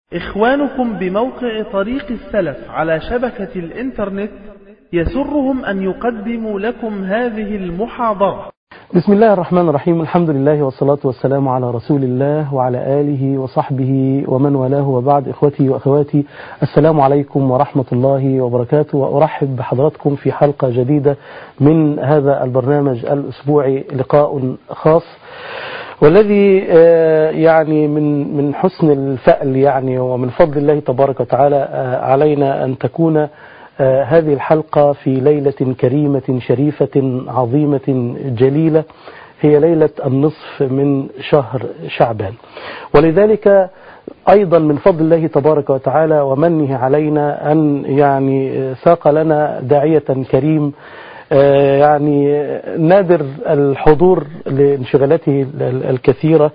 إخوانكم بموقع طريق السلف على شبكة الإنترنت يسرهم أن يقدموا لكم هذه المحاضرة بسم الله الرحمن الرحيم الحمد لله والصلاة والسلام على رسول الله وعلى آله وصحبه ومن والاه وبعد إخوتي وأخواتي السلام عليكم ورحمة الله وبركاته وأرحب بحضراتكم في حلقة جديدة من هذا البرنامج الأسبوعي لقاء خاص والذي يعني من من حسن الفأل يعني ومن فضل الله تبارك وتعالى علينا أن تكون هذه الحلقة في ليلة كريمة شريفة عظيمة جليلة هي ليلة النصف من شهر شعبان ولذلك أيضا من فضل الله تبارك وتعالى ومنه علينا أن يعني ساق لنا داعية كريم يعني نادر الحضور لانشغالاته الكثيرة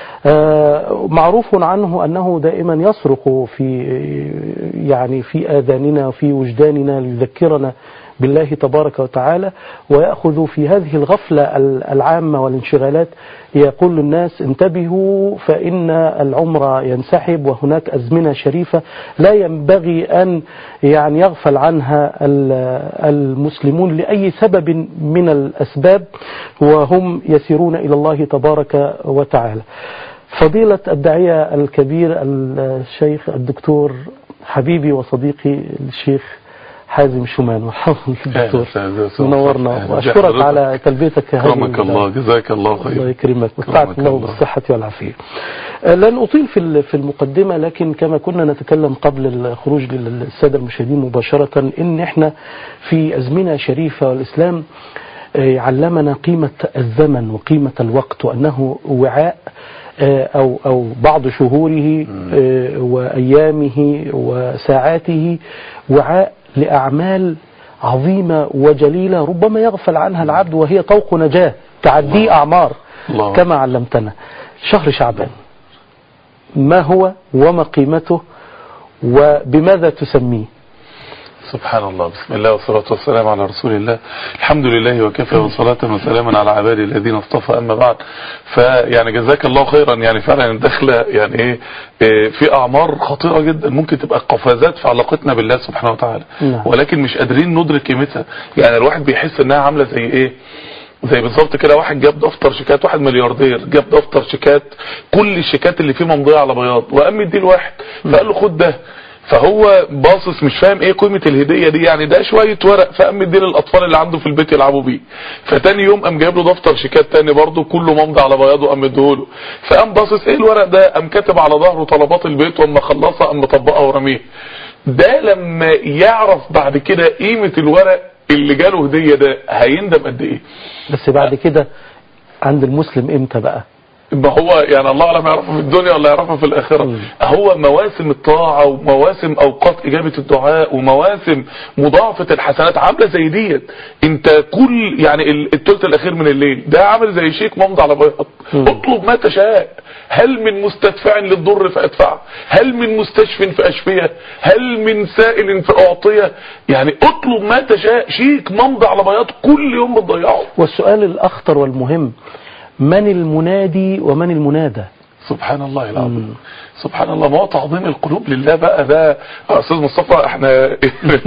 معروف عنه أنه دائما يصرخ في يعني في آذاننا وفي وجداننا ليذكرنا بالله تبارك وتعالى ويأخذ في هذه الغفلة العامة والانشغالات يقول للناس انتبهوا فإن العمر ينسحب وهناك أزمنة شريفة لا ينبغي أن يعني يغفل عنها المسلمون لأي سبب من الأسباب وهم يسيرون إلى الله تبارك وتعالى فضيلة الداعية الكبير الشيخ الدكتور حبيبي وصديقي الشيخ حازم شومان مرحبا دكتور منورنا واشكرك على تلبيتك كرمك الله جزاك الله خير الله يكرمك وسعك الله بالصحة والعافية لن أطيل في في المقدمة لكن كما كنا نتكلم قبل الخروج للسادة المشاهدين مباشرة إن إحنا في أزمنة شريفة والإسلام علمنا قيمة الزمن وقيمة الوقت وأنه وعاء أو أو بعض شهوره وأيامه وساعاته وعاء لأعمال عظيمة وجليلة ربما يغفل عنها العبد وهي طوق نجاة تعدي أعمار الله. كما علمتنا شهر شعبان ما هو وما قيمته وبماذا تسميه سبحان الله بسم الله والصلاة والسلام على رسول الله الحمد لله وكفى وصلاة وسلاما على عبادي الذين اصطفى أما بعد فيعني جزاك الله خيرا يعني فعلا الدخلة يعني ايه, إيه في أعمار خطيرة جدا ممكن تبقى قفازات في علاقتنا بالله سبحانه وتعالى نعم. ولكن مش قادرين ندرك قيمتها يعني الواحد بيحس انها عاملة زي ايه زي بالظبط كده واحد جاب دفتر شيكات واحد ملياردير جاب دفتر شيكات كل الشيكات اللي فيه ممضيه على بياض وقام يديه لواحد فقال له خد ده فهو باصص مش فاهم ايه قيمه الهديه دي يعني ده شويه ورق فقام مديه للاطفال اللي عنده في البيت يلعبوا بيه فتاني يوم قام جايب له دفتر شيكات تاني برضه كله ممضي على بياض وقام مديهوله فقام باصص ايه الورق ده قام كاتب على ظهره طلبات البيت واما خلصها قام مطبقها ورميه ده لما يعرف بعد كده قيمه الورق اللي جاله هديه ده هيندم قد ايه بس بعد كده عند المسلم امتى بقى ما هو يعني الله اعلم يعرفه في الدنيا ولا يعرفه في الاخره مم. هو مواسم الطاعه ومواسم اوقات اجابه الدعاء ومواسم مضاعفه الحسنات عامله زي ديت انت كل يعني ال- الثلث الاخير من الليل ده عامل زي شيك ممضي على بياض مم. اطلب ما تشاء هل من مستدفع للضر فادفعه هل من مستشف فاشفيه هل من سائل فاعطيه يعني اطلب ما تشاء شيك ممضي على بياض كل يوم بتضيعه والسؤال الأخطر والمهم من المنادي ومن المنادى سبحان الله العظيم سبحان الله ما هو تعظيم القلوب لله بقى ده يا استاذ مصطفى احنا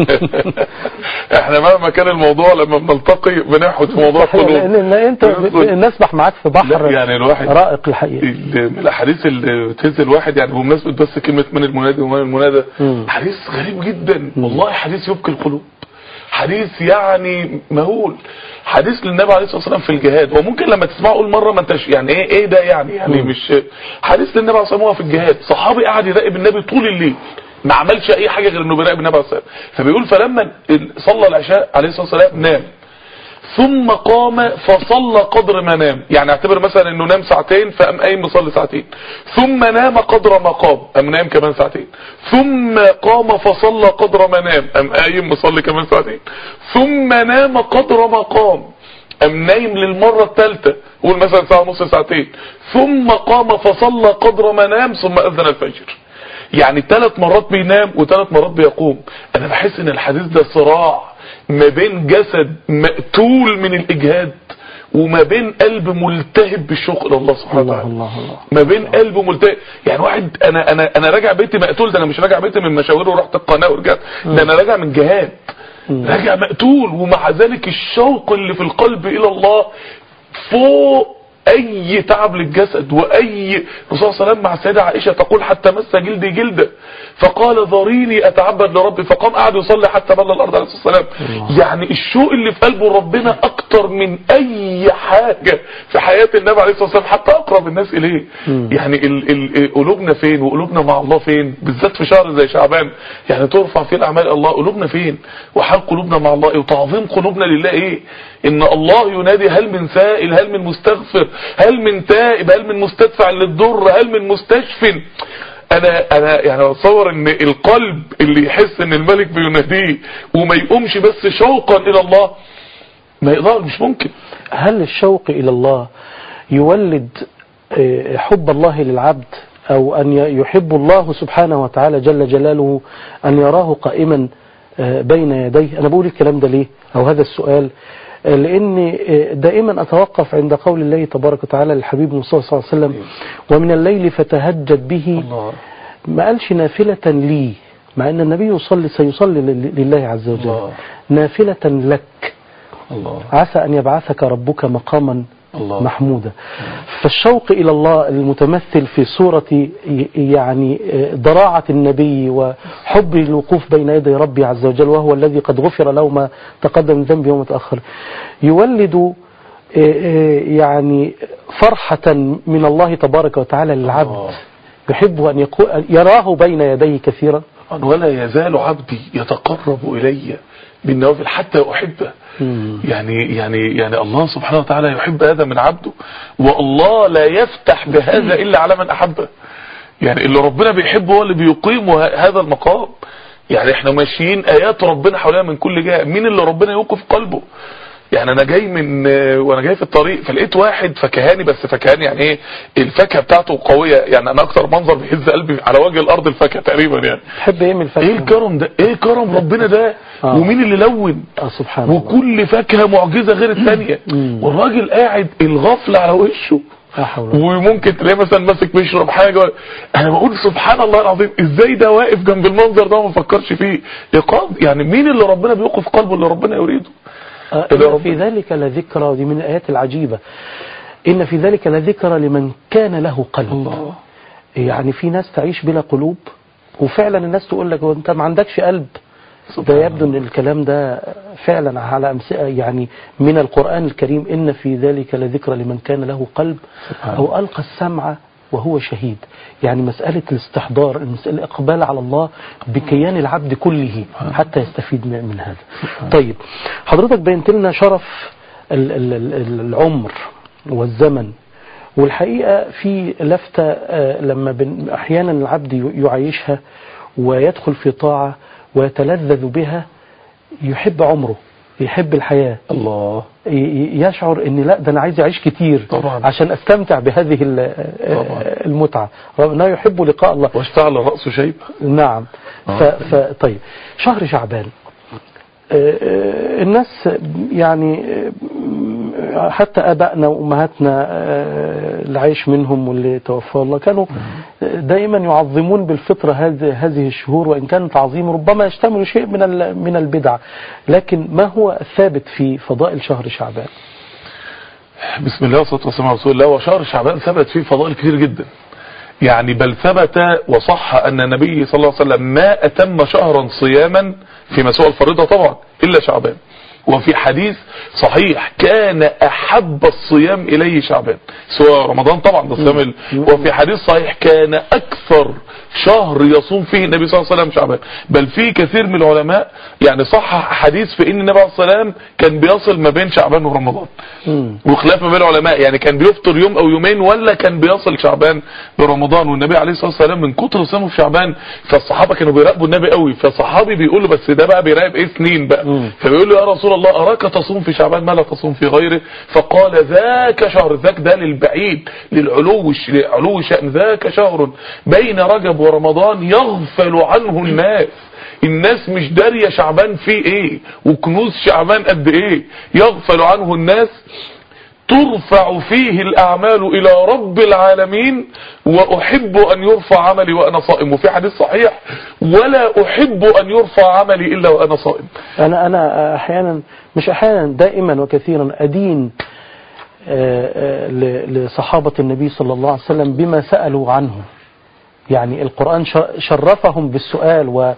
احنا مهما كان الموضوع لما بنلتقي بنحوت في موضوع صحيح، القلوب لأن لأن انت بندخل- نسبح معاك في بحر لا، يعني الواحد- رائق الحقيقة ال- من الاحاديث اللي بتهز الواحد يعني بمناسبه بس كلمه من المنادي ومن المنادى مم. حديث غريب جدا والله حديث يبكي القلوب حديث يعني مهول حديث للنبي عليه الصلاه والسلام في الجهاد وممكن لما تسمعه اول مره ما انتش يعني ايه ايه ده يعني يعني مم. مش حديث للنبي عليه الصلاه والسلام وهو في الجهاد صحابي قاعد يراقب النبي طول الليل ما عملش اي حاجه غير انه بيراقب النبي عليه الصلاه والسلام فبيقول فلما ال- صلى العشاء عليه الصلاه والسلام نام ثم قام فصلى قدر ما نام يعني اعتبر مثلا انه نام ساعتين فقام قايم مصلي ساعتين ثم نام قدر ما قام قام نام كمان ساعتين ثم قام فصلى قدر ما نام قام قايم مصلي كمان ساعتين ثم نام قدر ما قام قام نايم للمرة الثالثة قول مثلا ساعة ونص ساعتين ثم قام فصلى قدر ما نام ثم أذن الفجر يعني ثلاث مرات بينام وثلاث مرات بيقوم انا بحس ان الحديث ده صراع ما بين جسد مقتول من الاجهاد وما بين قلب ملتهب بالشوق الى الله سبحانه الله وتعالى الله الله ما بين قلب ملتهب يعني واحد انا انا انا راجع بيتي مقتول ده انا مش راجع بيتي من مشاوير ورحت القناه ورجعت ده انا راجع من جهاد راجع مقتول ومع ذلك الشوق اللي في القلب الى الله فوق اي تعب للجسد واي الرسول صلى الله عليه وسلم مع السيده عائشه تقول حتى مس جلدي جلده فقال ذريني اتعبد لربي فقام قعد يصلي حتى بلى الارض عليه الصلاه والسلام يعني الشوق اللي في قلبه ربنا اكتر من اي حاجه في حياه النبي عليه الصلاه والسلام حتى اقرب الناس اليه يعني ال- ال- قلوبنا فين وقلوبنا مع الله فين بالذات في شهر زي شعبان يعني ترفع فيه الاعمال الله قلوبنا فين وحال قلوبنا مع الله ايه وتعظيم قلوبنا لله ايه ان الله ينادي هل من سائل هل من مستغفر هل من تائب هل من مستدفع للضر هل من مستشف انا انا يعني اتصور ان القلب اللي يحس ان الملك بيناديه وما يقومش بس شوقا الى الله ما يقدر مش ممكن هل الشوق إلى الله يولد آه، حب الله للعبد أو أن ي- يحب الله سبحانه وتعالى جل جلاله أن يراه قائما آه، بين يديه أنا بقول الكلام ده ليه أو هذا السؤال آه، لأني آه، دائما أتوقف عند قول الله تبارك وتعالى للحبيب مصطفى صلى الله عليه وسلم ومن الليل فتهجد به الله ما قالش نافلة لي مع أن النبي يصلي سيصلي لل- لله عز وجل الله. نافلة لك الله عسى أن يبعثك ربك مقاما الله. محمودا فالشوق إلى الله المتمثل في صورة ي- يعني ضراعة النبي وحب الوقوف بين يدي ربي عز وجل وهو الذي قد غفر له ما تقدم من ذنبه وما تأخر يولد يعني فرحة من الله تبارك وتعالى للعبد الله. يحب أن يكون يراه بين يديه كثيرا ولا يزال عبدي يتقرب الي بالنوافل حتى احبه مم. يعني يعني يعني الله سبحانه وتعالى يحب هذا من عبده والله لا يفتح بهذا الا على من احبه يعني اللي ربنا بيحبه هو اللي بيقيم ه- هذا المقام يعني احنا ماشيين ايات ربنا حوالينا من كل جهه مين اللي ربنا يوقف قلبه يعني انا جاي من وانا جاي في الطريق فلقيت واحد فكهاني بس فكهاني يعني ايه الفاكهه بتاعته قويه يعني انا اكتر منظر بيهز قلبي على وجه الارض الفاكهه تقريبا يعني تحب ايه من الفاكهة ايه الكرم ده ايه كرم ربنا ده آه. ومين اللي لون آه سبحان الله وكل فاكهه معجزه غير الثانيه مم. والراجل قاعد الغفله على وشه لا حول ولا وممكن تلاقيه مثلا ماسك بيشرب حاجه انا بقول سبحان الله العظيم ازاي ده واقف جنب المنظر ده وما فكرش فيه إيقاظ يعني مين اللي ربنا بيوقف قلبه اللي ربنا يريده آه، إلى إن رب- في ذلك لذكرى ودي من الآيات العجيبة إن في ذلك لذكرى لمن كان له قلب الله يعني في ناس تعيش بلا قلوب وفعلا الناس تقول لك وانت ما عندكش قلب ده يبدو ان الكلام ده فعلا على امثله يعني من القران الكريم ان في ذلك لذكرى لمن كان له قلب او القى السمع وهو شهيد يعني مساله الاستحضار المسألة الاقبال على الله بكيان العبد كله حتى يستفيد من من هذا طيب حضرتك بينت لنا شرف ال- ال- ال- العمر والزمن والحقيقة في لفتة آه، لما بن- أحيانا العبد ي- يعيشها ويدخل في طاعة ويتلذذ بها يحب عمره يحب الحياة الله ي- ي- يشعر ان لا ده انا عايز اعيش كتير طبعا. عشان استمتع بهذه ال- آه، طبعا. المتعة رغم انه يحب لقاء الله واشتعل رأسه شيب نعم ف... ف... طيب شهر شعبان آه، آه، الناس يعني آه، حتى ابائنا وامهاتنا آه، اللي عايش منهم واللي توفى الله كانوا دائما يعظمون بالفطره هذه هذه الشهور وان كان تعظيم ربما يشتمل شيء من ال- من البدع لكن ما هو الثابت في فضائل شهر شعبان بسم الله والصلاه والسلام على رسول الله وشهر شعبان ثبت فيه فضائل كتير جدا يعني بل ثبت وصح ان النبي صلى الله عليه وسلم ما اتم شهرا صياما فيما سوى الفريضه طبعا الا شعبان وفي حديث صحيح كان احب الصيام اليه شعبان سوى رمضان طبعا ده الصيام ال- وفي حديث صحيح كان اكثر شهر يصوم فيه النبي صلى الله عليه وسلم شعبان بل في كثير من العلماء يعني صح حديث في ان النبي عليه الصلاه والسلام كان بيصل ما بين شعبان ورمضان مم. وخلاف ما بين العلماء يعني كان بيفطر يوم او يومين ولا كان بيصل شعبان برمضان والنبي عليه الصلاه والسلام من كتر صيامه في شعبان فالصحابه كانوا بيراقبوا النبي قوي فصحابي بيقول له بس ده بقى بيراقب ايه سنين بقى مم. فبيقول له يا رسول الله اراك تصوم في شعبان ما لا تصوم في غيره فقال ذاك شهر ذاك ده للبعيد للعلو لعلو شأن ذاك شهر بين رجب ورمضان يغفل عنه الناس الناس مش دارية شعبان فيه ايه وكنوز شعبان قد ايه يغفل عنه الناس ترفع فيه الأعمال إلى رب العالمين وأحب أن يرفع عملي وأنا صائم وفي حديث صحيح ولا أحب أن يرفع عملي إلا وأنا صائم أنا أنا أحيانا مش أحيانا دائما وكثيرا أدين آه، آه، ل- لصحابة النبي صلى الله عليه وسلم بما سألوا عنه يعني القرآن ش- شرفهم بالسؤال و...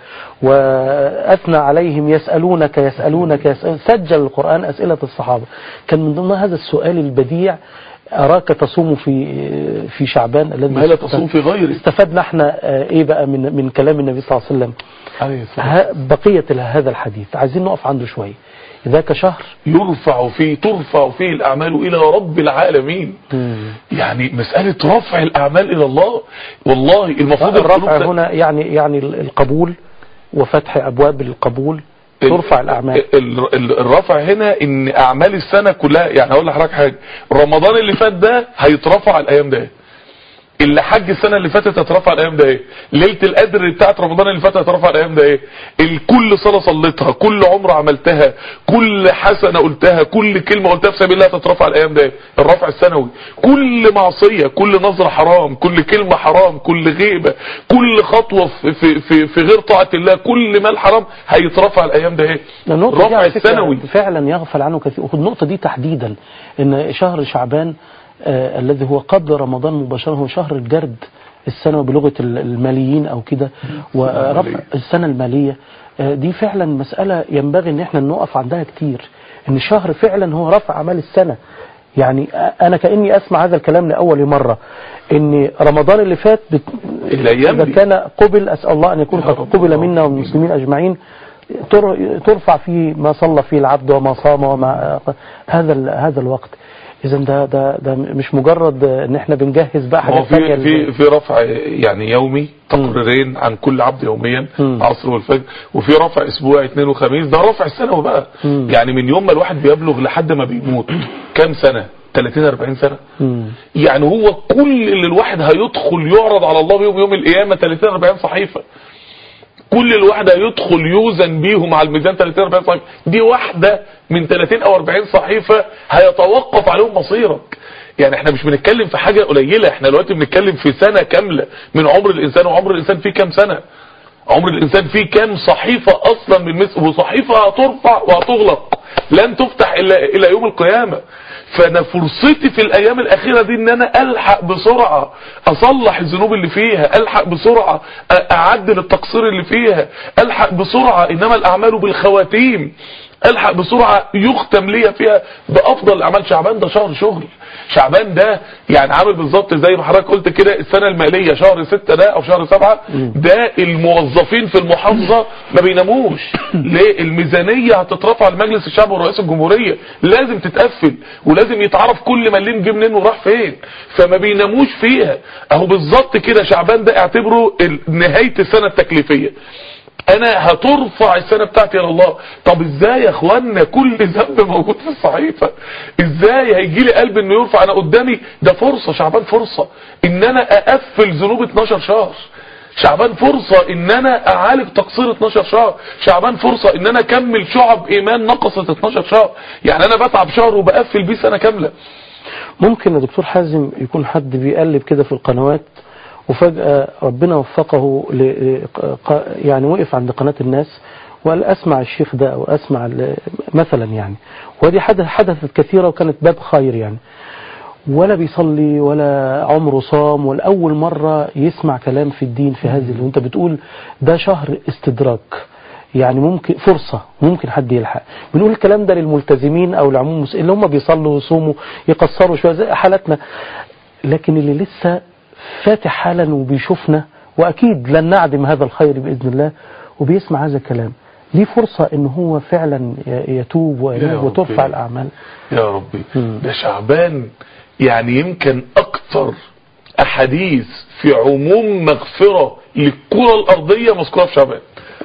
وأثنى عليهم يسألونك يسألونك يسأل سجل القرآن أسئلة الصحابة كان من ضمن هذا السؤال البديع أراك تصوم في في شعبان الذي ما لا تصوم في غيره استفدنا احنا آه، ايه بقى من من كلام النبي صلى الله عليه وسلم عليه الصلاة ه- بقية هذا الحديث عايزين نقف عنده شوية ذاك شهر يرفع فيه ترفع فيه الأعمال إلى رب العالمين يعني مسألة رفع الأعمال إلى الله والله المفروض الرفع القلوب ت- هنا يعني يعني القبول وفتح أبواب القبول ترفع الأعمال ال- ال- الرفع هنا ان اعمال السنة كلها يعني هقول لحضرتك حاجة رمضان اللي فات ده هيترفع الايام ده اللي حج السنة اللي فاتت هترفع الايام ده ايه ليلة القدر بتاعت رمضان اللي فات هترفع الايام ده ايه الكل صلاة صليتها كل عمره عملتها كل حسنة قلتها كل كلمة قلتها في سبيل الله هتترفع الايام ده ايه الرفع السنوي كل معصية كل نظرة حرام كل كلمة حرام كل غيبة كل خطوة في, في, في, في غير طاعة الله كل مال حرام هيترفع الايام ده ايه النقطة دي الرفع على فكرة السنوي فعلا يغفل عنه كثير والنقطة دي تحديدا ان شهر شعبان آه الذي هو قبل رمضان مباشرة هو شهر الجرد السنوي بلغة ال- الماليين او كده ورفع المالية. السنة المالية آه دي فعلا مسألة ينبغي ان احنا نقف عندها كتير ان الشهر فعلا هو رفع اعمال السنة يعني آه، انا كأني اسمع هذا الكلام لأول مرة ان رمضان اللي فات بت... الأيام اذا دي. كان قبل اسأل الله ان يكون يا قد رب قبل اللهم منا والمسلمين اجمعين تر- ترفع فيه ما صلى فيه العبد وما صام وما هذا ال- هذا الوقت اذا ده ده ده مش مجرد ان احنا بنجهز بقى هو حاجات ثانيه في في في رفع يعني يومي تقريرين عن كل عبد يوميا مم. عصر والفجر وفي رفع اسبوعي اثنين وخميس ده رفع السنوي بقى مم. يعني من يوم ما الواحد بيبلغ لحد ما بيموت كام سنة 30 40 سنة مم. يعني هو كل اللي الواحد هيدخل يعرض على الله بيوم يوم القيامة 30 40 صحيفة كل الواحد هيدخل يوزن بيهم على الميزان 30 40 صحيفة دي واحدة من 30 او 40 صحيفة هيتوقف عليهم مصيرك يعني احنا مش بنتكلم في حاجة قليلة احنا دلوقتي بنتكلم في سنة كاملة من عمر الانسان وعمر الانسان فيه كام سنة عمر الانسان فيه كام صحيفة اصلا من مثل وصحيفة هترفع وهتغلق لن تفتح الا الى يوم القيامة فانا فرصتي في الايام الاخيرة دي ان انا الحق بسرعة اصلح الذنوب اللي فيها الحق بسرعة أ- اعدل التقصير اللي فيها الحق بسرعة انما الاعمال بالخواتيم الحق بسرعة يختم ليا فيها بافضل الاعمال شعبان ده شهر شغل شعبان ده يعني عامل بالظبط زي ما حضرتك قلت كده السنة المالية شهر ستة ده او شهر سبعة ده الموظفين في المحافظة ما بيناموش ليه الميزانية هتترفع لمجلس الشعب ورئيس الجمهورية لازم تتقفل ولازم يتعرف كل مليم جه منين وراح فين فما بيناموش فيها اهو بالظبط كده شعبان ده اعتبره ال- نهاية السنة التكليفية انا هترفع السنة بتاعتي الى الله طب ازاي يا اخوانا كل ذنب موجود في الصحيفة ازاي هيجي لي قلب انه يرفع انا قدامي ده فرصة شعبان فرصة ان انا اقفل ذنوب 12 شهر شعبان فرصة ان انا اعالج تقصير 12 شهر شعبان فرصة ان انا اكمل شعب ايمان نقصت 12 شهر يعني انا بتعب شهر وبقفل بيه سنة كاملة ممكن يا دكتور حازم يكون حد بيقلب كده في القنوات وفجأة ربنا وفقه ل... ق- يعني وقف عند قناة الناس وقال أسمع الشيخ ده أو أسمع ال- مثلا يعني ودي حدث حدثت كثيرة وكانت باب خير يعني ولا بيصلي ولا عمره صام ولا أول مرة يسمع كلام في الدين في هذه اللي انت بتقول ده شهر استدراك يعني ممكن فرصة ممكن حد يلحق بنقول الكلام ده للملتزمين أو العموم المس- اللي هم بيصلوا ويصوموا يقصروا شوية زي حالتنا لكن اللي لسه فاتح حالا وبيشوفنا وأكيد لن نعدم هذا الخير بإذن الله وبيسمع هذا الكلام ليه فرصة ان هو فعلا ي- يتوب يا وينوب ربي. وترفع الأعمال يا ربي مم. ده شعبان يعني يمكن اكتر احاديث في عموم مغفرة للكرة الارضية مذكورة في شعبان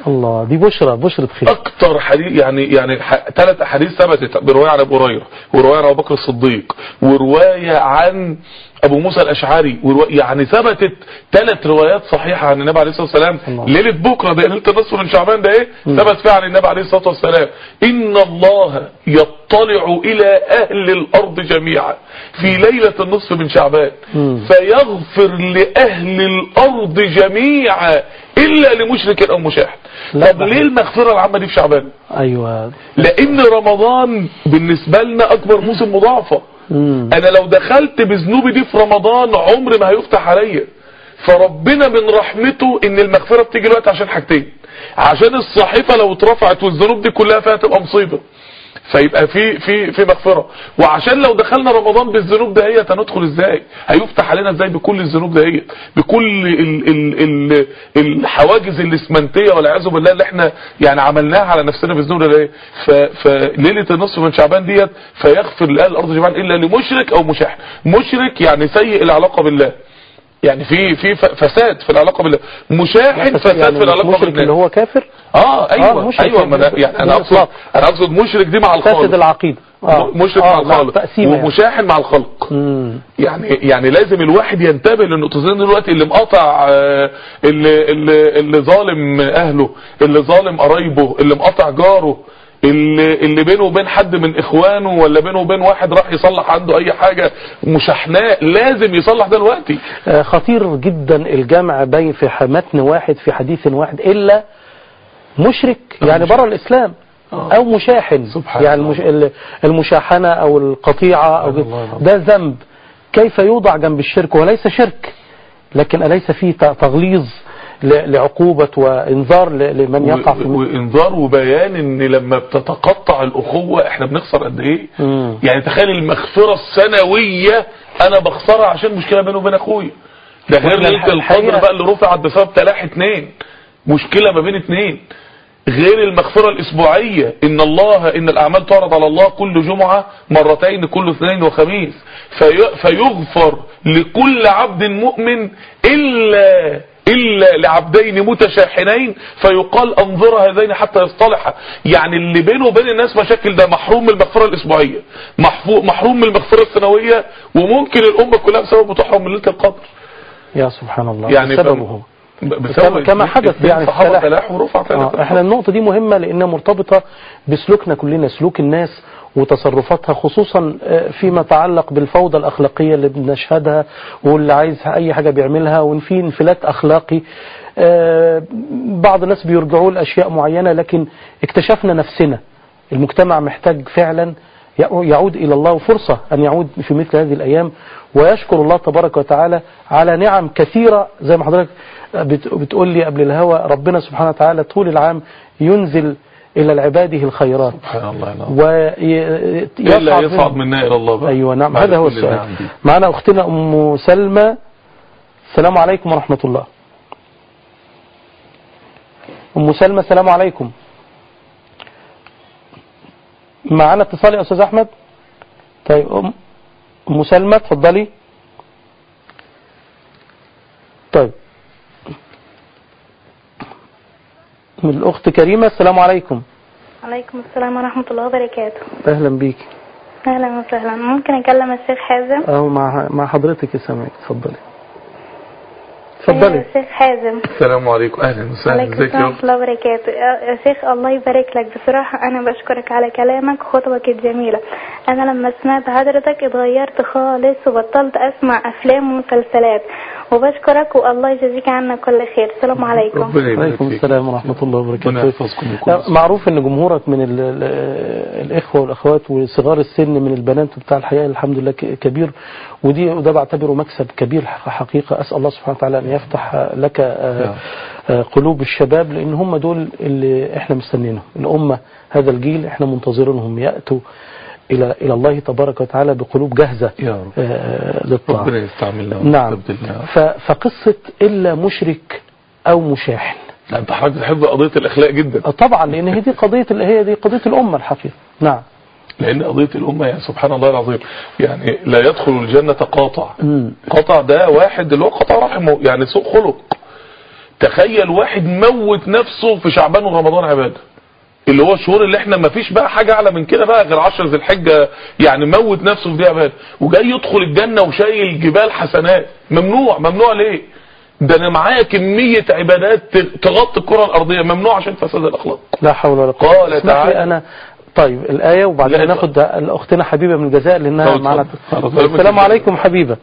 الله دي بشرى بشرة خير اكتر حديث يعني يعني ثلاث احاديث ثبتت بروايه عن ابو هريره وروايه عن ابو بكر الصديق وروايه عن ابو موسى الاشعري وروا... يعني ثبتت ثلاث روايات صحيحه عن النبي عليه الصلاه والسلام الله. ليله بكره ده ليله النصف من شعبان ده ايه ثبت فيها عن النبي عليه الصلاه والسلام ان الله يطلع الى اهل الارض جميعا في ليله النصف من شعبان مم. فيغفر لاهل الارض جميعا الا لمشرك او مشاحن لا طب ده ليه المغفره العامه دي في شعبان ايوه لان رمضان بالنسبه لنا اكبر موسم مضاعفه مم. انا لو دخلت بذنوبي دي في رمضان عمر ما هيفتح عليا فربنا من رحمته ان المغفرة بتيجي الوقت عشان حاجتين عشان الصحيفة لو اترفعت والذنوب دي كلها فيها تبقى مصيبة فيبقى في في في مغفرة وعشان لو دخلنا رمضان بالذنوب دهيت هندخل ازاي هيفتح علينا ازاي بكل الذنوب دهيت بكل ال ال ال الحواجز الاسمنتيه والعياذ بالله اللي احنا يعني عملناها على نفسنا بالذنوب ده ف- فليله النصف من شعبان ديت فيغفر لاهل الارض جميعا الا لمشرك او مشاحن مشرك يعني سيء العلاقه بالله يعني في في ف- فساد في العلاقه بالله مشاحن فساد يعني في العلاقه مشرك بالله اللي هو كافر اه ايوه آه، مشرك ايوه ما أنا- يعني يعني انا اقصد بالإطلاق. انا اقصد مشرك دي مع الخالق فاسد العقيدة آه. مشرك آه، مع الخالق تقسيمة يعني. ومشاحن مع الخلق مم. يعني يعني لازم الواحد ينتبه للنقطتين دلوقتي اللي مقاطع آه، اللي اللي اللي ظالم اهله اللي ظالم قرايبه اللي مقاطع جاره اللي اللي بينه وبين حد من اخوانه ولا بينه وبين واحد راح يصلح عنده اي حاجه مشاحناه لازم يصلح ده دلوقتي آه، خطير جدا الجمع بين في ح- متن واحد في حديث واحد إلا مشرك يعني مشرك. بره الإسلام آه. أو مشاحن سبحان يعني الله. المش... ال- المشاحنة أو القطيعة أو سبحان الله العظيم. ده ذنب كيف يوضع جنب الشرك وليس شرك لكن أليس فيه ت- تغليظ ل- لعقوبة وإنذار ل- لمن يقع في و- مثل- وانذار وبيان ان لما بتتقطع الاخوه احنا بنخسر قد ايه مم. يعني تخيل المغفره السنويه انا بخسرها عشان مشكله بيني وبين اخويا ده غير وإحنا ليله الحقيقة- القدر بقى اللي رفعت بسبب تلاح اتنين مشكله ما بين اتنين غير المغفرة الأسبوعية إن الله إن الأعمال تعرض على الله كل جمعة مرتين كل اثنين وخميس في فيغفر لكل عبد مؤمن إلا إلا لعبدين متشاحنين فيقال أنظر هذين حتى يصطلحا يعني اللي بينه وبين الناس مشاكل ده محروم من المغفرة الأسبوعية محفو- محروم من المغفرة السنوية وممكن الأمة كلها بسبب تحرم من ليلة القدر يا سبحان الله يعني بسببه فم- هو بسبب كما حدث اتنين يعني في صحابة التلاح. تلاح ورفع تلاح آه، احنا النقطة دي مهمة لانها مرتبطة بسلوكنا كلنا سلوك الناس وتصرفاتها خصوصا آه، فيما يتعلق بالفوضى الأخلاقية اللي بنشهدها واللي عايز أي حاجة بيعملها وإن في انفلات أخلاقي آه، بعض الناس بيرجعوا لأشياء معينة لكن اكتشفنا نفسنا المجتمع محتاج فعلا يعود إلى الله فرصة أن يعود في مثل هذه الأيام ويشكر الله تبارك وتعالى على نعم كثيرة زي ما حضرتك بت- بتقول لي قبل الهوى ربنا سبحانه وتعالى طول العام ينزل إلى العباده الخيرات سبحان الله العظيم ويصعد إلا يصعد منا إلى الله بقى. أيوة نعم بعد هذا هو كل السؤال النعم دي. معنا أختنا أم سلمى السلام عليكم ورحمة الله أم سلمى السلام عليكم معنا اتصال يا أستاذ أحمد طيب أم أم سلمى اتفضلي طيب من الأخت كريمة السلام عليكم عليكم السلام ورحمة الله وبركاته أهلا بيك أهلا وسهلا ممكن أكلم الشيخ حازم أهو مع مع حضرتك يا سامعك اتفضلي أيوة، اتفضلي الشيخ حازم السلام عليكم أهلا وسهلا عليكم ازيك السلام يا ورحمة الله وبركاته يا يا شيخ الله يبارك لك بصراحة أنا بشكرك على كلامك وخطبك الجميلة أنا لما سمعت حضرتك اتغيرت خالص وبطلت أسمع أفلام ومسلسلات وبشكرك والله يجزيك عنا كل خير السلام عليكم ربنا يبارك عليكم فيك. السلام ورحمة الله ربنا وبركاته يحفظكم ويكون لا، معروف ان جمهورك من ال ال الاخوة والاخوات وصغار السن من البنات بتاع الحياة الحمد لله ك- كبير ودي وده بعتبره مكسب كبير ح- حقيقة اسأل الله سبحانه وتعالى ان يفتح لك آه، نعم. آه، قلوب الشباب لان هم دول اللي احنا مستنينهم الامة هذا الجيل احنا منتظرينهم يأتوا الى الى الله تبارك وتعالى بقلوب جاهزة يا رب آه، للطاعة ربنا يستعملنا نعم ويستبدلنا. ف- فقصة إلا مشرك أو مشاحن لا، انت حضرتك بتحب قضية الأخلاق جدا آه، طبعا لأن هي دي قضية اللي هي دي قضية الأمة الحقيقة نعم لأن قضية الأمة يعني سبحان الله العظيم يعني لا يدخل الجنة قاطع مم. قطع ده واحد اللي هو قطع رحمه يعني سوء خلق تخيل واحد موت نفسه في شعبان ورمضان عباده اللي هو الشهور اللي احنا ما فيش بقى حاجة اعلى من كده بقى غير 10 ذي الحجة يعني موت نفسه في دي عباده وجاي يدخل الجنة وشايل جبال حسنات ممنوع ممنوع ليه ده انا معايا كمية عبادات تغطي الكرة الارضية ممنوع عشان فساد الاخلاق لا حول ولا قوة قال اسمح لي تعالى. انا طيب الآية وبعدين لا، ناخد اختنا حبيبة من الجزائر لأنها اتفضل. معنا اتفضل. السلام عليكم حبيبة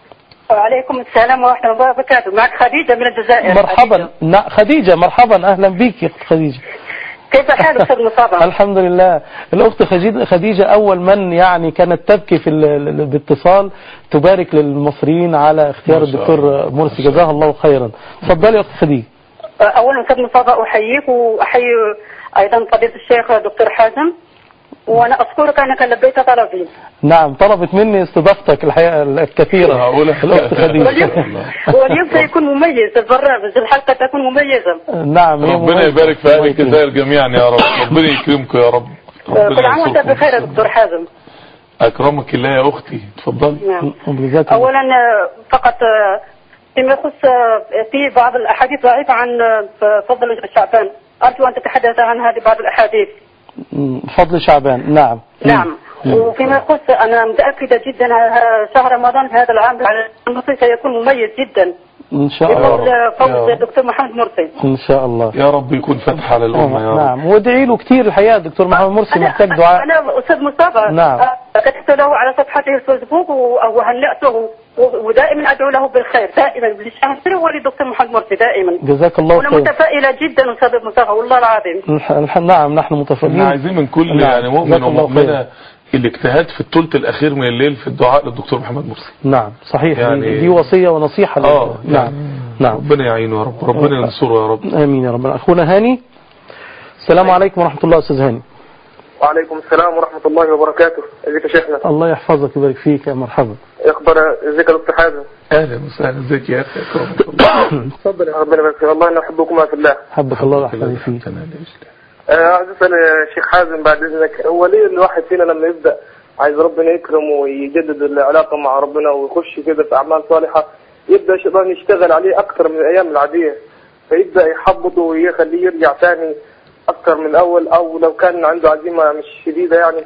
وعليكم السلام ورحمة الله وبركاته معك خديجة من الجزائر مرحبا نا- خديجة مرحبا أهلا بك يا أخت خديجة كيف حال أستاذ مصطفى؟ الحمد لله الأخت خديجة- خديجة أول من يعني كانت تبكي في ال- ال- باتصال تبارك للمصريين على اختيار ما شاء الدكتور الله. مرسي جزاها الله خيرا تفضلي يا أخت خديجة أولا أستاذ مصطفى أحييك وأحيي أيضا فضيلة الشيخ دكتور حازم وأنا أشكرك أنك لبيت طلبي نعم طلبت مني استضافتك الحقيقة الكثيرة هقولها. الأخت خديجة واليوم واليوم سيكون مميز البرنامج الحلقة تكون مميزة نعم هي ربنا مميزة. يبارك في اهل الله يكرمك. الجزائر جميعا يا رب ربنا يكرمكم يا رب ربنا كل عام وأنت ينصركم. بخير يا دكتور حازم اكرمك الله يا اختي اتفضلي نعم جزاك الله. أولا آه، فقط آه، فيما يخص آه، في بعض الأحاديث ضعيفة عن آه، فضل شعبان أرجو أن تتحدث عن هذه بعض الأحاديث م، فضل شعبان نعم نعم وفيما يخص أنا متأكدة جدا آه، شهر رمضان في هذا العام على المصري سيكون مميز جدا إن شاء الله بفضل يا فوز رب. الدكتور محمد مرسي إن شاء الله يا رب يكون فتح على الامه يا رب نعم وادعي له كتير الحقيقة الدكتور محمد مرسي محتاج دعاء أنا أستاذ مصطفى نعم. آه، كتبت له على صفحته الفيسبوك و- وهنأته و- ودائما أدعو له بالخير دائما للشهر وللدكتور محمد مرسي دائما جزاك الله وأنا خير متفائلة جدا أستاذ مصطفى والله العظيم الح- الح- نعم نحن احنا متفائلين عايزين من كل نعم. يعني مؤمن جزاك الله ومؤمنه الاجتهاد في الثلث الاخير من الليل في الدعاء للدكتور محمد مرسي نعم صحيح يعني- يعني دي وصية ونصيحة لل- اه نعم نعم ربنا يعينه يا رب ربنا ينصره يا رب آمين يا رب أخونا هاني السلام عليكم ورحمة الله أستاذ هاني وعليكم السلام ورحمة الله وبركاته ازيك يا شيخنا الله يحفظك ويبارك فيك يا مرحبا ايه اخبار ازيك يا دكتور حازم اهلا وسهلا ازيك يا اخي اكرمك الله اتفضل يا ربنا يبارك فيك والله انا احبكما في الله حبك الله ويحفظك فيك آه عايز اسال يا شيخ حازم بعد اذنك هو ليه الواحد فينا لما يبدا عايز ربنا يكرمه ويجدد العلاقه مع ربنا ويخش كده في اعمال صالحه يبدا الشيطان يشتغل عليه اكثر من الايام العاديه فيبدا يحبطه ويخليه يرجع ثاني اكثر من الاول او لو كان عنده عزيمه مش شديده يعني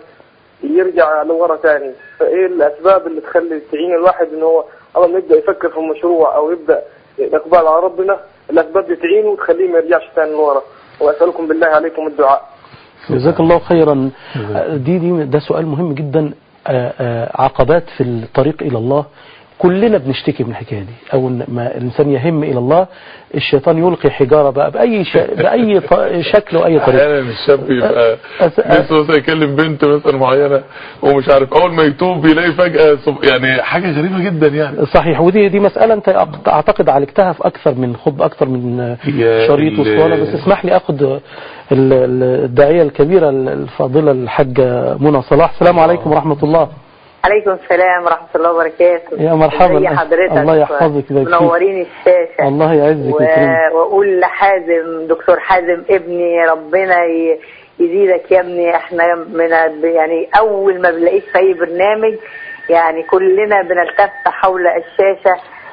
يرجع لورا ثاني فايه الاسباب اللي تخلي تعين الواحد ان هو اول ما يبدا يفكر في مشروع او يبدا الاقبال على ربنا الاسباب دي تعينه وتخليه ما يرجعش ثاني لورا واسالكم بالله عليكم الدعاء جزاك الله خيرا دي دي ده سؤال مهم جدا آه، آه، عقبات في الطريق إلى الله كلنا بنشتكي من الحكايه دي اول ما الانسان يهم الى الله الشيطان يلقي حجاره بقى باي ش... باي ط... شكل واي طريقه احيانا الشاب يبقى أس- لسه مثلا يكلم بنت مثلا معينه ومش عارف اول ما يتوب يلاقي فجاه صب- يعني حاجه غريبه جدا يعني صحيح ودي دي مسألة أنت أعت- أعتقد عالجتها في أكثر من خطبة أكثر من هي شريط ال- واسطوانة بس اسمح لي أخذ ال- ال- الداعية الكبيرة الفاضلة الحاجة منى صلاح السلام عليكم ورحمة الله عليكم السلام ورحمة الله وبركاته يا مرحبا. ازي حضرتك الله يحفظك ويبارك فيك. منورين الشاشة الله يعزك و... ويكرمك واقول لحازم دكتور حازم ابني ربنا ي... يزيدك يا ابني احنا من يعني اول ما بنلاقيك في اي برنامج يعني كلنا بنلتف حول الشاشة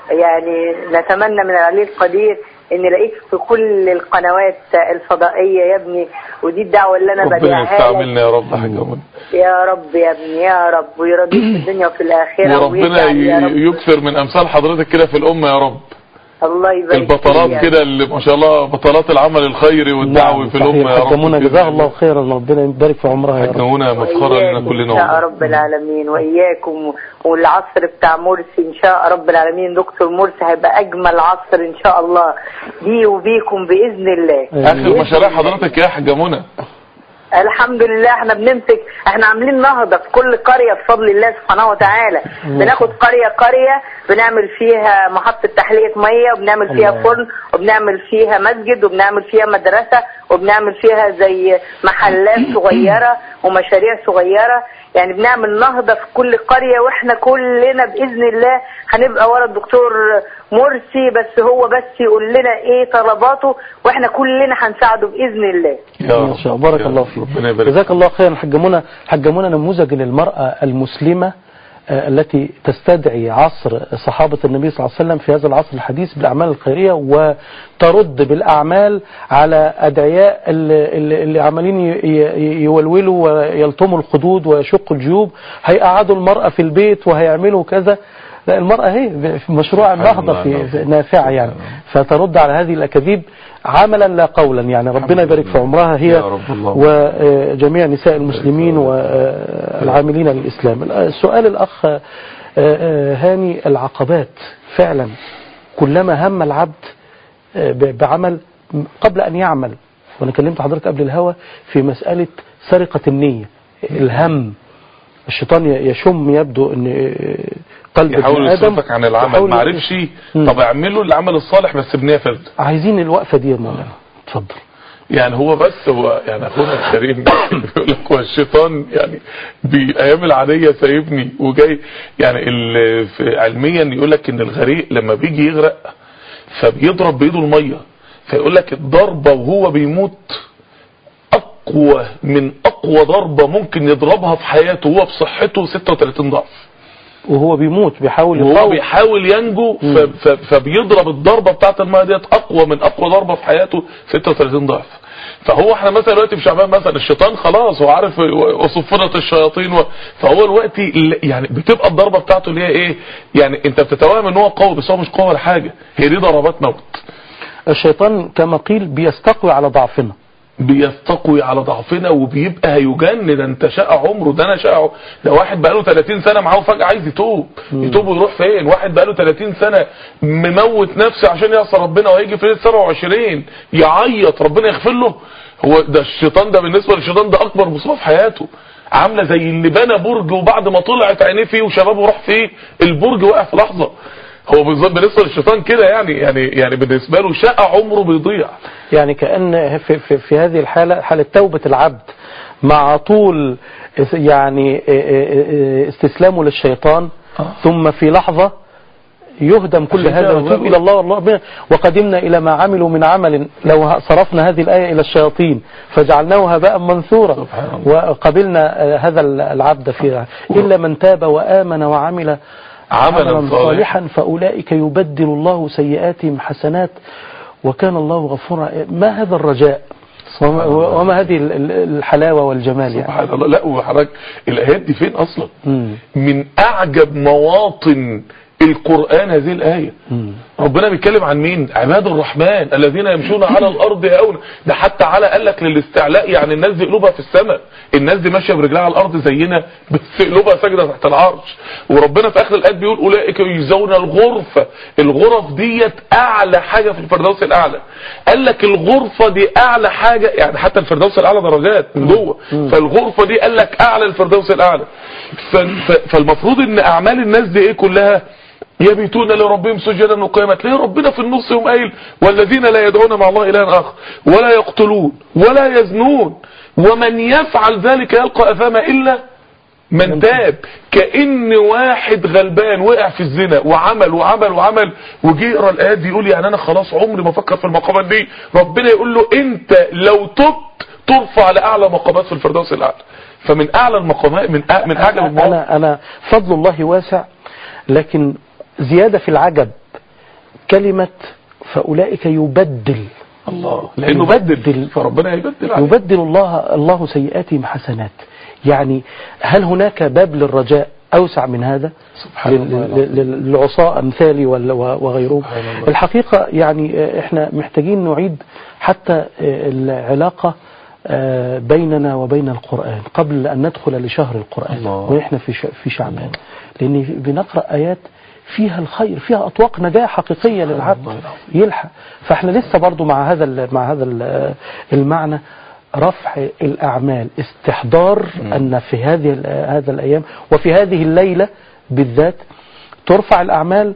يعني نتمنى من العلي القدير ان نلاقيك في كل القنوات الفضائية يا ابني ودي الدعوة اللي انا ربنا بدعيها لك يستعملنا يا رب حاجه منى. يا رب يا ابني يا رب ويرضيك في الدنيا وفي الآخرة وربنا ويجعل يا رب ي- يكثر من امثال حضرتك كده في الامه يا رب الله يبارك البطلات فيك. كده اللي ما شاء الله بطلات العمل الخيري والدعوي في الامه يا حاجة رب منى جزاها الله خيرا ربنا يبارك في عمرها يا حاجه رب منى مفخره لنا وإياكم كلنا إن شاء والله. رب العالمين وإياكم والعصر بتاع مرسي إن شاء رب العالمين دكتور مرسي هيبقى أجمل عصر إن شاء الله بي وبيكم بإذن الله اخر مشاريع حضرتك يا حاجه منى الحمد لله احنا بنمسك احنا عاملين نهضة في كل قرية بفضل الله سبحانه وتعالى بناخد قرية قرية بنعمل فيها محطة تحلية مية وبنعمل فيها الله. فرن وبنعمل فيها مسجد وبنعمل فيها مدرسة وبنعمل فيها زي محلات صغيرة ومشاريع صغيرة يعني بنعمل نهضة في كل قرية واحنا كلنا بإذن الله هنبقى ورا الدكتور مرسي بس هو بس يقول لنا ايه طلباته واحنا كلنا هنساعده بإذن الله يا ما شاء الله بارك يا الله رب. فيك ربنا يبارك جزاك الله خيرا حاجة منى حاجة منى نموذج للمرأة المسلمة آه، التي تستدعي عصر صحابة النبي صلى الله عليه وسلم في هذا العصر الحديث بالأعمال الخيرية وترد بالأعمال على أدعياء اللي, اللي اللي عمالين ي- ي- يولولوا ويلطموا الخدود ويشقوا الجيوب هيقعدوا المرأة في البيت وهيعملوا كذا لا المرأة هي في مشروع النهضة في في- نافعة يعني فترد على هذه الأكاذيب عملا لا قولا يعني ربنا يبارك في عمرها هي يا رب الله. وجميع نساء المسلمين والعاملين للإسلام السؤال الأخ آه، آه، هاني العقبات فعلا كلما هم العبد آه، ب- بعمل قبل أن يعمل وأنا كلمت حضرتك قبل الهوى في مسألة سرقة النية الهم الشيطان ي- يشم يبدو أن آه، قلب يحاول ابن آدم يصرفك عن العمل يحاول ما عرفش مم. طب اعملوا العمل الصالح بس بنية فرد عايزين الوقفة دي يا مولانا اتفضل يعني هو بس هو يعني اخونا الكريم بيقول لك هو الشيطان يعني بايام العاديه سايبني وجاي يعني ال- في علميا يقول لك ان الغريق لما بيجي يغرق فبيضرب بايده الميه فيقول لك الضربه وهو بيموت اقوى من اقوى ضربه ممكن يضربها في حياته وهو بصحته 36 ضعف وهو بيموت بيحاول وهو يقاوم بيحاول ينجو ف- مم. ف- فبيضرب الضربه بتاعت الميه ديت اقوى من اقوى ضربه في حياته 36 ضعف فهو احنا مثلا دلوقتي في شعبان مثلا الشيطان خلاص هو عارف وصفنة الشياطين و... فهو دلوقتي ل- يعني بتبقى الضربه بتاعته اللي هي ايه يعني انت بتتوهم ان هو قوي بس هو مش قوي ولا حاجه هي دي ضربات موت الشيطان كما قيل بيستقوي على ضعفنا بيستقوي على ضعفنا وبيبقى هيجن ده انت شقى عمره ده انا شقى عمره. ده واحد بقاله 30 سنه معاه فجاه عايز يتوب يتوب ويروح فين واحد بقاله 30 سنه مموت نفسه عشان يعصى ربنا وهيجي في ليله 27 يعيط ربنا يغفر له هو ده الشيطان ده بالنسبه للشيطان ده اكبر مصيبه في حياته عامله زي اللي بنى برج وبعد ما طلعت عينيه فيه وشبابه راح فيه البرج وقع في لحظه هو بالظبط بالنسبه للشيطان كده يعني يعني يعني بالنسبه له شقى عمره بيضيع يعني كأن في, في, في هذه الحالة حالة توبة العبد مع طول يعني استسلامه للشيطان ثم في لحظة يهدم كل عشان هذا كده ويتوب الله إلى الله والله وقدمنا إلى ما عملوا من عمل لو صرفنا هذه الآية إلى الشياطين فجعلناه هباء منثورا سبحان الله. وقبلنا آه، هذا العبد فيها إلا من تاب وآمن وعمل عملا صالحا صالحا فأولئك يبدل الله سيئاتهم حسنات وكان الله غفورا ما هذا الرجاء وما, وما هذه ال- ال- الحلاوة والجمال يعني سبحان الله لا وحضرتك الايات دي فين اصلا مم. من اعجب مواطن القرآن هذه الآية مم. ربنا بيتكلم عن مين عباد الرحمن الذين يمشون على الأرض هون ده حتى على قال لك للاستعلاء يعني الناس دي قلوبها في السماء الناس دي ماشية برجلها على الأرض زينا بس قلوبها ساجدة تحت العرش وربنا في آخر الآيات بيقول أولئك يجزون الغرفة الغرف ديت أعلى حاجة في الفردوس الأعلى قال لك الغرفة دي أعلى حاجة يعني حتى الفردوس الأعلى درجات من جوه فالغرفة دي قال لك أعلى الفردوس الأعلى ف- ف- فالمفروض إن أعمال الناس دي إيه كلها يبيتون لربهم سجدا وقياما تلاقي ربنا في النص يوم قايل والذين لا يدعون مع الله إلها آخر ولا يقتلون ولا يزنون ومن يفعل ذلك يلقى أثاما إلا من تاب كأن واحد غلبان وقع في الزنا وعمل وعمل وعمل وجي يقرا الآيات دي يقول يعني أنا خلاص عمري ما أفكر في المقامات دي ربنا يقول له أنت لو تبت ترفع لأعلى مقامات في الفردوس الأعلى فمن أعلى المقامات من أع- من أعلى المواقف أنا, أنا فضل الله واسع لكن زيادة في العجب كلمة فأولئك يبدل الله لأنه بدل يبدل فربنا يبدل عليه يبدل الله الله سيئاتهم حسنات يعني هل هناك باب للرجاء أوسع من هذا سبحان لل- الله لل- لل- للعصاة أمثالي وال- و- وغيرهم سبحان الله. الحقيقة يعني آه، احنا محتاجين نعيد حتى آه، العلاقة آه، بيننا وبين القرآن قبل أن ندخل لشهر القرآن الله. ونحن في ش- في شعبان لأن بنقرأ آيات فيها الخير فيها أطواق نجاة حقيقية للعبد الله العظيم. يلحق فاحنا لسه برضو مع هذا ال- مع هذا ال- المعنى رفع الأعمال استحضار أن في هذه ال- هذا الأيام وفي هذه الليلة بالذات ترفع الأعمال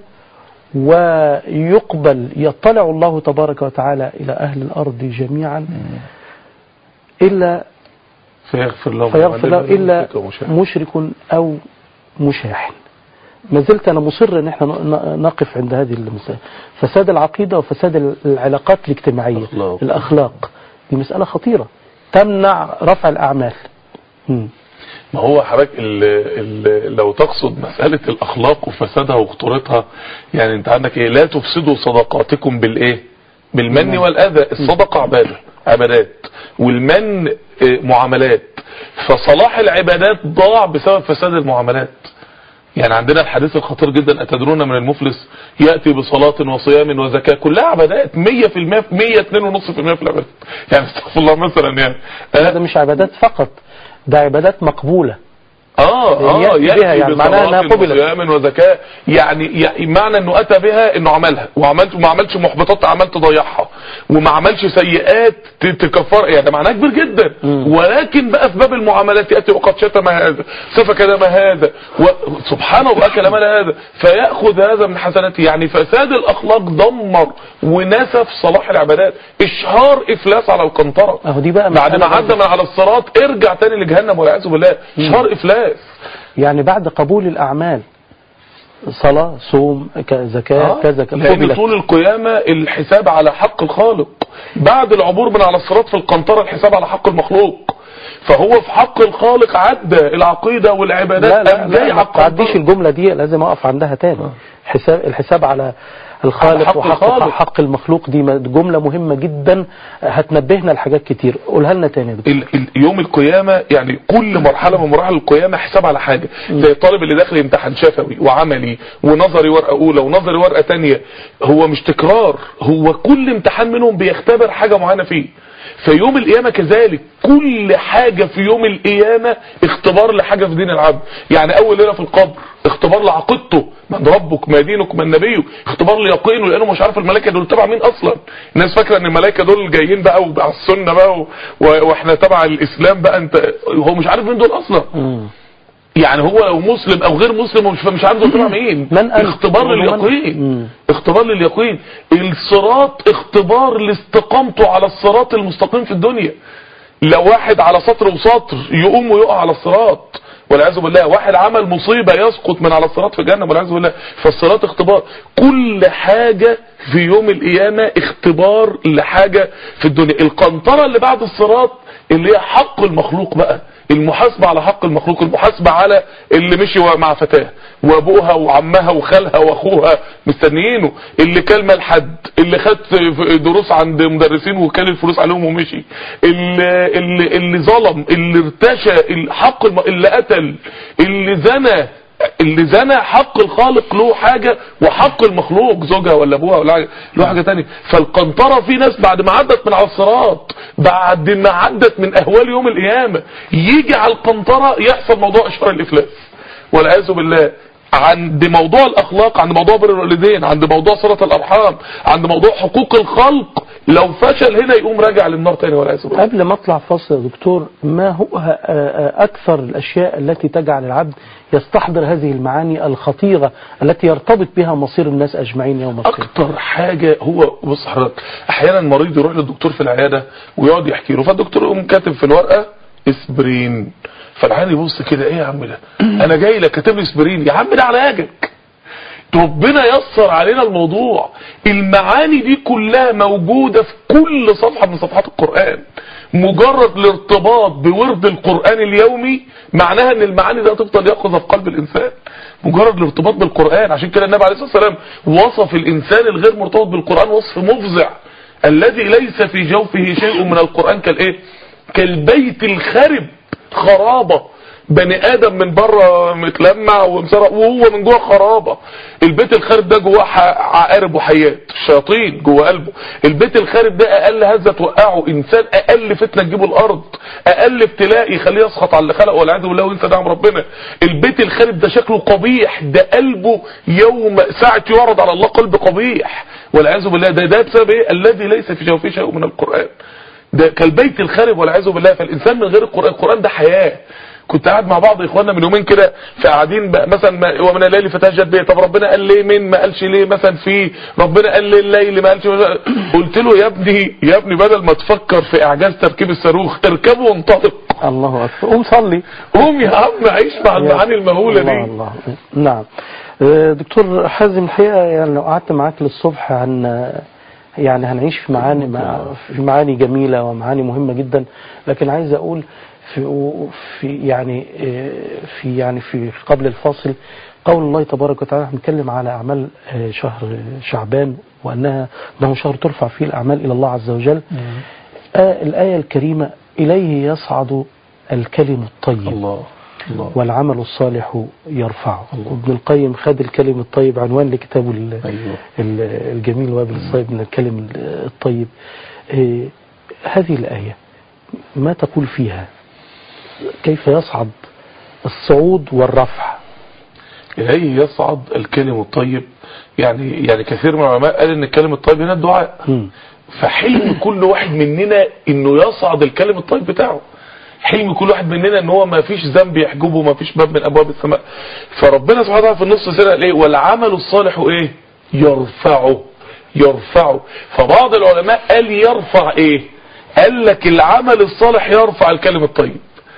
ويقبل يطلع الله تبارك وتعالى إلى أهل الأرض جميعا إلا فيغفر له فيغفر له ويعذبه إلا ويمسك ومشاهد. مشرك أو مشاحن ما زلت أنا مصر أن احنا ن- نقف عند هذه المسألة فساد العقيدة وفساد العلاقات الاجتماعية الأخلاق. الأخلاق دي مسألة خطيرة تمنع رفع الأعمال مم. ما هو حضرتك ال ال لو تقصد مسألة الأخلاق وفسادها وخطورتها يعني أنت عندك إيه لا تفسدوا صدقاتكم بالإيه بالمن والأذى الصدقة عبادة عبادات والمن آه، معاملات فصلاح العبادات ضاع بسبب فساد المعاملات يعني عندنا الحديث الخطير جدا أتدرون من المفلس يأتي بصلاة وصيام وزكاة كلها عبادات 100% 102.5% في العبادات يعني استغفر الله مثلا يعني لا ده مش عبادات فقط ده عبادات مقبولة اه اه يأتي يأتي بها، يعني معناها إنها بصلاة قبلت. وصيام وزكاة يعني, يعني معنى انه اتى بها انه عملها وعملت وما عملش محبطات اعمال تضيعها وما عملش سيئات ت- تكفر يعني ده معناه كبير جدا ولكن بقى في باب المعاملات ياتي وقد شتم هذا سفك دم هذا و- سبحانه واكل مال هذا فياخذ هذا من حسناته يعني فساد الاخلاق دمر ونسف صلاح العبادات اشهار افلاس على القنطره اهو دي بقى بعد ما مسألة عدى من على الصراط ارجع تاني لجهنم والعياذ بالله اشهار افلاس يعني بعد قبول الأعمال صلاة صوم ك- زكاة آه، كذا لان قبلت طول القيامة الحساب على حق الخالق بعد العبور من على الصراط في القنطرة الحساب على حق المخلوق فهو في حق الخالق عدى العقيدة والعبادات لا لا, قام جاي لا ما على تعديش القنطرة. الجملة دي لازم أقف عندها تاني حساب الحساب على الخالق حق وحق الخالق. حق المخلوق دي م- جملة مهمة جدا هتنبهنا لحاجات كتير قولها لنا تاني يا دكتور. ال- ال- يوم القيامة يعني كل مرحلة من مراحل القيامة حساب على حاجة زي الطالب اللي داخل امتحان شفوي وعملي ونظري ورقة أولى ونظري ورقة تانية هو مش تكرار هو كل امتحان منهم بيختبر حاجة معينة فيه فيوم القيامة كذلك كل حاجة في يوم القيامة اختبار لحاجة في دين العبد يعني أول ليلة في القبر اختبار لعقيدته من ربك ما دينك من نبيه اختبار ليقينه لأنه مش عارف الملائكة دول تبع مين أصلا الناس فاكرة ان الملائكة دول جايين بقى وعلى السنة بقى و... و... واحنا تبع الإسلام بقى انت هو مش عارف مين دول أصلا مم. يعني هو لو مسلم او غير مسلم ومش مش عارف دول تبع مين من أنت؟ اختبار ومن- لليقين مم. اختبار لليقين الصراط اختبار لاستقامته على الصراط المستقيم في الدنيا لو واحد على سطر وسطر يقوم ويقع على الصراط والعياذ بالله واحد عمل مصيبة يسقط من على الصراط في جهنم والعياذ بالله فالصراط اختبار كل حاجة في يوم القيامة اختبار لحاجة في الدنيا القنطرة اللي بعد الصراط اللي هي حق المخلوق بقى المحاسبة على حق المخلوق المحاسبة على اللي مشي مع فتاه وابوها وعمها وخالها واخوها مستنيينه اللي كل مال حد اللي خد دروس عند مدرسين وكان الفلوس عليهم ومشي اللي, اللي, اللي ظلم اللي ارتشى اللي حق الم... اللي قتل اللي زنى اللي زنى حق الخالق له حاجة وحق المخلوق زوجها ولا ابوها ولا حاجة له حاجة تانية فالقنطرة في ناس بعد ما عدت من على الصراط بعد ما عدت من اهوال يوم القيامة يجي على القنطرة يحصل موضوع اشهار الافلاس والعياذ بالله عند موضوع الاخلاق عند موضوع بر الوالدين عند موضوع صلة الارحام عند موضوع حقوق الخلق لو فشل هنا يقوم راجع للنار تاني والعياذ بالله قبل ما اطلع فاصل يا دكتور ما هو آه، آه، اكثر الاشياء التي تجعل العبد يستحضر هذه المعاني الخطيرة التي يرتبط بها مصير الناس اجمعين يوم القيامة اكتر حاجة هو بص حضرتك احيانا مريض يروح للدكتور في العيادة ويقعد يحكي له فالدكتور يقوم كاتب في الورقة اسبرين فالعيان يبص كده ايه يا عم ده انا جاي لك كاتب لي اسبرين يا عم ده علاجك ربنا يسر علينا الموضوع المعاني دي كلها موجودة في كل صفحة من صفحات القرآن مجرد الارتباط بورد القرآن اليومي معناها ان المعاني دي هتفضل يأخذ في قلب الانسان مجرد الارتباط بالقرآن عشان كده النبي عليه الصلاة والسلام وصف الانسان الغير مرتبط بالقرآن وصف مفزع الذي ليس في جوفه شيء من القرآن كالايه كالبيت الخرب خرابة بني ادم من بره متلمع ومسرق وهو من جوه خرابه البيت الخارب ده جواه ح- عقارب وحيات شياطين جوه قلبه البيت الخارب ده اقل هزه توقعه انسان اقل فتنه تجيبه الارض اقل ابتلاء يخليه يسخط على اللي خلقه والعياذ بالله وينسى نعم ربنا البيت الخارب ده شكله قبيح ده قلبه يوم ساعه يعرض على الله قلب قبيح والعياذ بالله ده ده بسبب ايه الذي ليس في جوفه شيء من القران ده كالبيت الخارب والعياذ بالله فالانسان من غير القران القران ده حياه كنت قاعد مع بعض اخواننا من يومين كده فقاعدين بقى مثلا ما- ومن الليل فتهجد به طب ربنا قال ليه من ما قالش ليه مثلا في ربنا قال ليه الليل ما قالش مثلا قلت له يا ابني يا ابني بدل ما تفكر في اعجاز تركيب الصاروخ اركبه وانطلق الله اكبر قوم صلي قوم يا عم عيش مع المعاني المهولة الله دي الله نعم آه، دكتور حازم الحقيقة يعني لو قعدت معاك للصبح عن آه، يعني هنعيش في معاني مع- في معاني جميلة ومعاني مهمة جدا لكن عايز أقول في في يعني آه، في يعني في قبل الفاصل قول الله تبارك وتعالى احنا بنتكلم على أعمال آه، شهر شعبان وأنها أنه شهر ترفع فيه الأعمال إلى الله عز وجل آه الآية الكريمة إليه يصعد الكلم الطيب الله الله والعمل الصالح يرفعه وابن القيم خد الكلم الطيب عنوان لكتابه ال- أيوه. ال- الجميل وابن الصيب من الكلم الطيب إيه، هذه الآية ما تقول فيها كيف يصعد الصعود والرفع إليه يصعد الكلم الطيب يعني يعني كثير من العلماء قال ان الكلم الطيب هنا الدعاء مم. فحلم كل واحد مننا انه يصعد الكلم الطيب بتاعه حلم كل واحد مننا ان هو ما فيش ذنب يحجبه ما فيش باب من ابواب السماء فربنا سبحانه وتعالى في النص سنة قال ايه والعمل الصالح ايه يرفعه يرفعه فبعض العلماء قال يرفع ايه قال لك العمل الصالح يرفع الكلم الطيب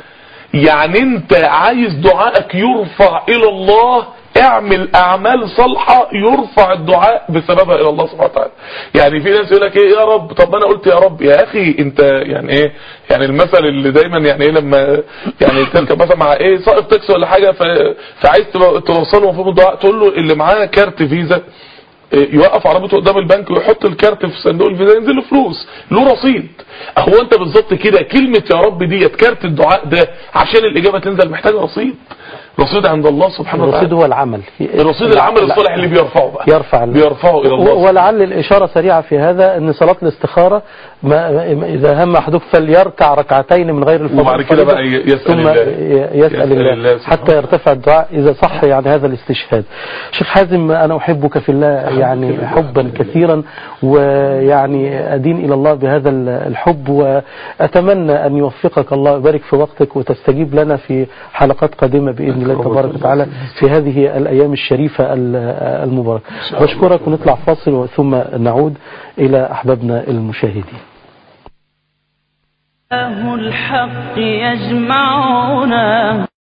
يعني انت عايز دعائك يرفع الى الله اعمل اعمال صالحة يرفع الدعاء بسببها الى الله سبحانه وتعالى يعني في ناس يقول لك ايه يا رب طب ما انا قلت يا رب يا اخي انت يعني ايه يعني المثل اللي دايما يعني ايه لما يعني تركب مثلا مع ايه سائق تاكسي ولا حاجة ف- فعايز تبقى- توصله مفهوم الدعاء تقول له اللي معاه كارت فيزا إيه، يوقف عربيته قدام البنك ويحط الكارت في صندوق الفيزا ينزل له فلوس له رصيد هو انت بالظبط كده كلمة يا رب ديت كارت الدعاء ده عشان الاجابة تنزل محتاجة رصيد رصيد عند الله سبحانه الرصيد وتعالى هو العمل الرصيد العمل الصالح اللي بيرفعه بقى يرفع ال- بيرفعه الى الله و- ولعل الإشارة سريعة في هذا أن صلاة الاستخارة ما ما- إذا هم أحدكم فليركع ركعتين من غير الفرض وبعد كده بقى ي- يسأل ثم الله. ي- يسأل يسأل الله, الله سبحانه حتى يرتفع الدعاء إذا صح يعني هذا الاستشهاد شيخ حازم أنا أحبك في الله يعني حبا كثيرا ويعني أدين إلى الله بهذا ال- الحب وأتمنى أن يوفقك الله ويبارك في وقتك وتستجيب لنا في حلقات قادمة بإذن الله تبارك وتعالى في هذه الأيام الشريفة ال- المباركة بشكرك ونطلع فاصل ثم نعود إلى أحبابنا المشاهدين الله الحق يجمعنا